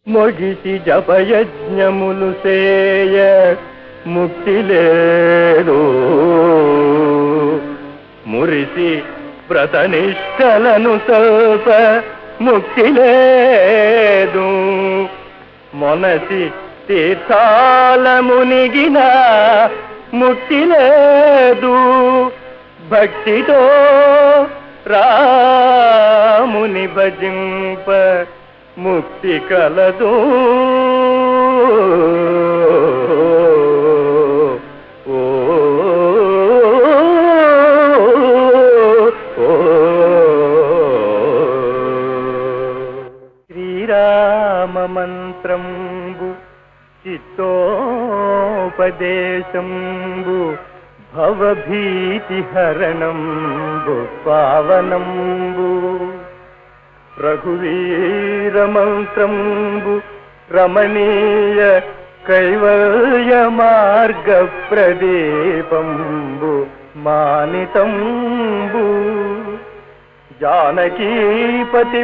మొగిసి జపయజ్ఞములు సేయ ముక్తి లేదు మురిసి వ్రతనిష్టలను సల్ప ముక్తి లేదు మొనసి తీర్థాల మునిగిన ముక్తి లేదు భక్తితో రాముని భజింప ముక్తి కలదు ఓ, ఓ, శ్రీరామ మంత్రంబు చిత్తోపదేశంబు భవభీతి హరణంబు పావనంబు రఘువీర మంత్రంబు రమణీయ కైవల్య మార్గ ప్రదీపంబు మానితంబు జానకీపతి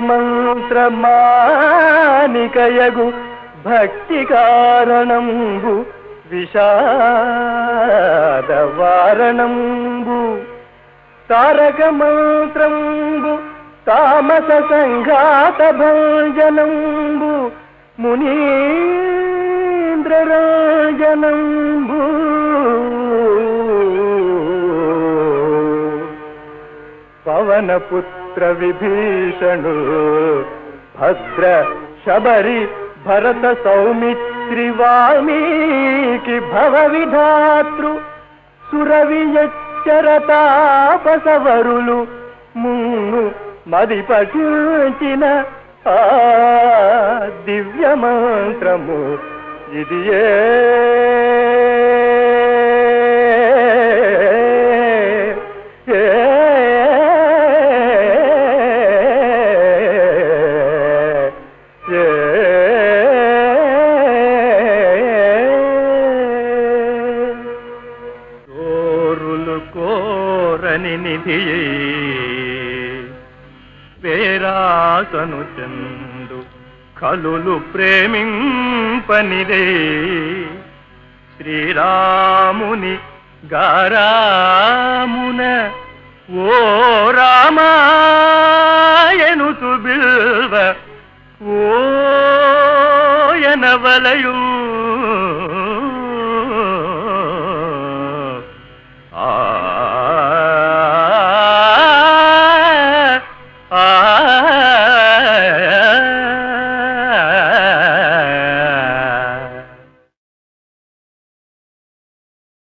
మంత్రమానికయగు భక్తి కారణంబు విషాదవారణంబు తారక మంత్రంబు తామస సంఘాత భంజనంబు మునీంద్రరాజనంబు పవనపుత్ర విభీషణు భద్ర శబరి భరత సౌమిత్రి వాల్మీకి భవ విధాతృ సురవియచ్చరతాపసవరులు మున్ను మది పఠించిన ఆ దివ్య మంత్రము ఇది కోరులు కోరని నిధి వేరాసను చందు కలులు ప్రేమింపనిదే శ్రీరాముని గారామున ఓ రామాయను బిల్వ ఓ ఎనవలయు